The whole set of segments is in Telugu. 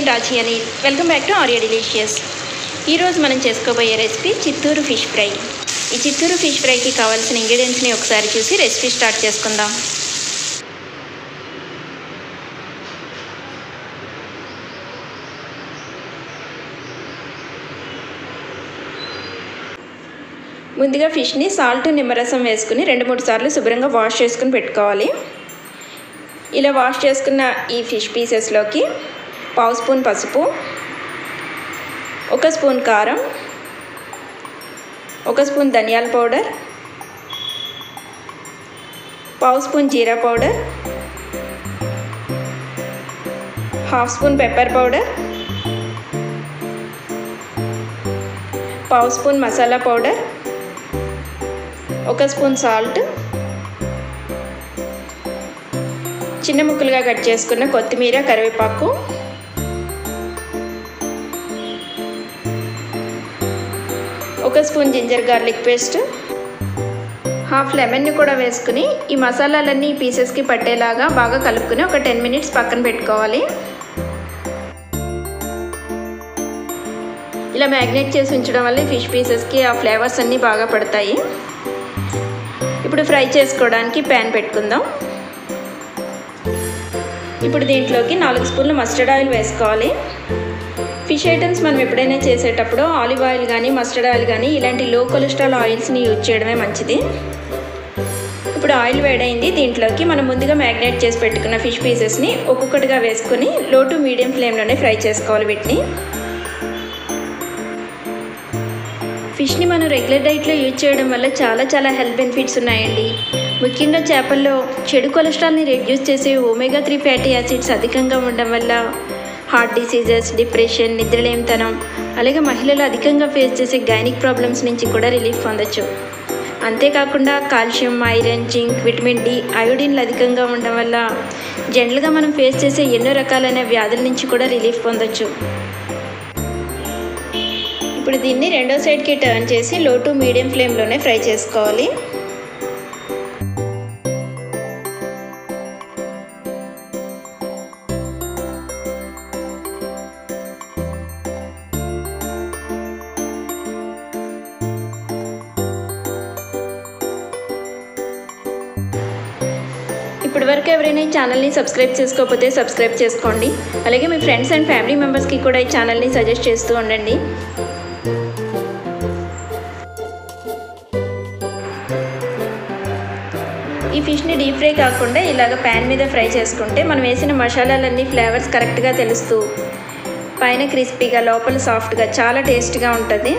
నేను రాజీ అని welcome back to Aria Delicious ఈరోజు మనం చేసుకోబోయే రెసిపీ చిత్తూరు ఫిష్ ఫ్రై ఈ చిత్తూరు ఫిష్ ఫ్రైకి కావాల్సిన ఇంగ్రీడియంట్స్ని ఒకసారి చూసి రెసిపీ స్టార్ట్ చేసుకుందాం ముందుగా ఫిష్ని సాల్ట్ నిమ్మరసం వేసుకుని రెండు మూడు సార్లు శుభ్రంగా వాష్ చేసుకుని పెట్టుకోవాలి ఇలా వాష్ చేసుకున్న ఈ ఫిష్ పీసెస్లోకి పావు స్పూన్ పసుపు ఒక స్పూన్ కారం ఒక స్పూన్ ధనియాల పౌడర్ పావు spoon jeera powder half spoon pepper powder పావు స్పూన్ మసాలా పౌడర్ ఒక స్పూన్ సాల్ట్ చిన్న ముక్కలుగా కట్ చేసుకున్న కొత్తిమీర కరివేపాకు ఒక spoon ginger garlic paste half లెమన్ని కూడా వేసుకుని ఈ మసాలాలన్నీ ఈ పీసెస్కి పట్టేలాగా బాగా కలుపుకుని ఒక టెన్ మినిట్స్ పక్కన పెట్టుకోవాలి ఇలా మ్యాగ్నేట్ చేసి ఉంచడం వల్ల ఫిష్ పీసెస్కి ఆ ఫ్లేవర్స్ అన్నీ బాగా పడతాయి ఇప్పుడు ఫ్రై చేసుకోవడానికి ప్యాన్ పెట్టుకుందాం ఇప్పుడు దీంట్లోకి నాలుగు స్పూన్లు మస్టర్డ్ ఆయిల్ వేసుకోవాలి ఫిష్ ఐటమ్స్ మనం ఎప్పుడైనా చేసేటప్పుడు ఆలివ్ ఆయిల్ కానీ మస్టర్డ్ ఆయిల్ కానీ ఇలాంటి లో కొలెస్ట్రాల్ ఆయిల్స్ని యూజ్ చేయడమే మంచిది ఇప్పుడు ఆయిల్ వేడైంది దీంట్లోకి మనం ముందుగా మ్యాగ్నేట్ చేసి పెట్టుకున్న ఫిష్ పీసెస్ని ఒక్కొక్కటిగా వేసుకొని లో టు మీడియం ఫ్లేమ్లోనే ఫ్రై చేసుకోవాలి వీటిని ఫిష్ని మనం రెగ్యులర్ డైట్లో యూజ్ చేయడం వల్ల చాలా చాలా హెల్త్ బెనిఫిట్స్ ఉన్నాయండి ముఖ్యంగా చేపల్లో చెడు కొలెస్ట్రాల్ని రెడ్యూస్ చేసే ఒమేగా త్రీ ఫ్యాటీ యాసిడ్స్ అధికంగా ఉండడం వల్ల హార్ట్ డిసీజెస్ డిప్రెషన్ నిద్రలేమితనం అలాగే మహిళలు అధికంగా ఫేస్ చేసే గైనిక్ ప్రాబ్లమ్స్ నుంచి కూడా రిలీఫ్ పొందొచ్చు అంతేకాకుండా calcium iron zinc vitamin D అయోడిన్లు అధికంగా ఉండడం వల్ల జనరల్గా మనం ఫేస్ చేసే ఎన్నో రకాలైన వ్యాధుల నుంచి కూడా రిలీఫ్ పొందొచ్చు ఇప్పుడు దీన్ని రెండో సైడ్కి టర్న్ చేసి లో టు మీడియం ఫ్లేమ్లోనే ఫ్రై చేసుకోవాలి ఇప్పటి వరకు ఎవరైనా ఈ ఛానల్ని సబ్స్క్రైబ్ చేసుకోకపోతే సబ్స్క్రైబ్ చేసుకోండి అలాగే మీ ఫ్రెండ్స్ అండ్ ఫ్యామిలీ మెంబర్స్కి కూడా ఈ ఛానల్ని సజెస్ట్ చేస్తూ ఉండండి ఈ ఫిష్ని డీప్ ఫ్రై కాకుండా ఇలాగ ప్యాన్ మీద ఫ్రై చేసుకుంటే మనం వేసిన మసాలాలన్నీ ఫ్లేవర్స్ కరెక్ట్గా తెలుస్తూ పైన క్రిస్పీగా లోపల సాఫ్ట్గా చాలా టేస్ట్గా ఉంటుంది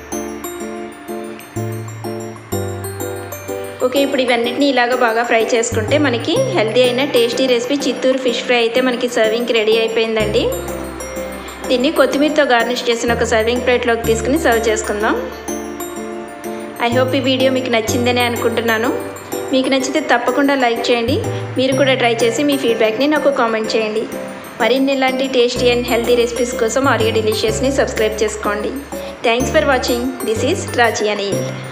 ఓకే ఇప్పుడు ఇవన్నిటిని ఇలాగ బాగా ఫ్రై చేసుకుంటే మనకి హెల్తీ అయిన tasty recipe Chittoor fish fry అయితే మనకి సర్వింగ్కి రెడీ అయిపోయిందండి దీన్ని కొత్తిమీరతో గార్నిష్ చేసిన ఒక సర్వింగ్ ప్లేట్లోకి తీసుకుని సర్వ్ చేసుకుందాం ఐ హోప్ ఈ వీడియో మీకు నచ్చిందని అనుకుంటున్నాను మీకు నచ్చితే తప్పకుండా లైక్ చేయండి మీరు కూడా ట్రై చేసి మీ ఫీడ్బ్యాక్ని నాకు కామెంట్ చేయండి మరిన్ని ఇలాంటి టేస్టీ అండ్ హెల్తీ రెసిపీస్ కోసం ఆరియా డిలీషియస్ని సబ్స్క్రైబ్ చేసుకోండి thanks for watching this is Raji Anil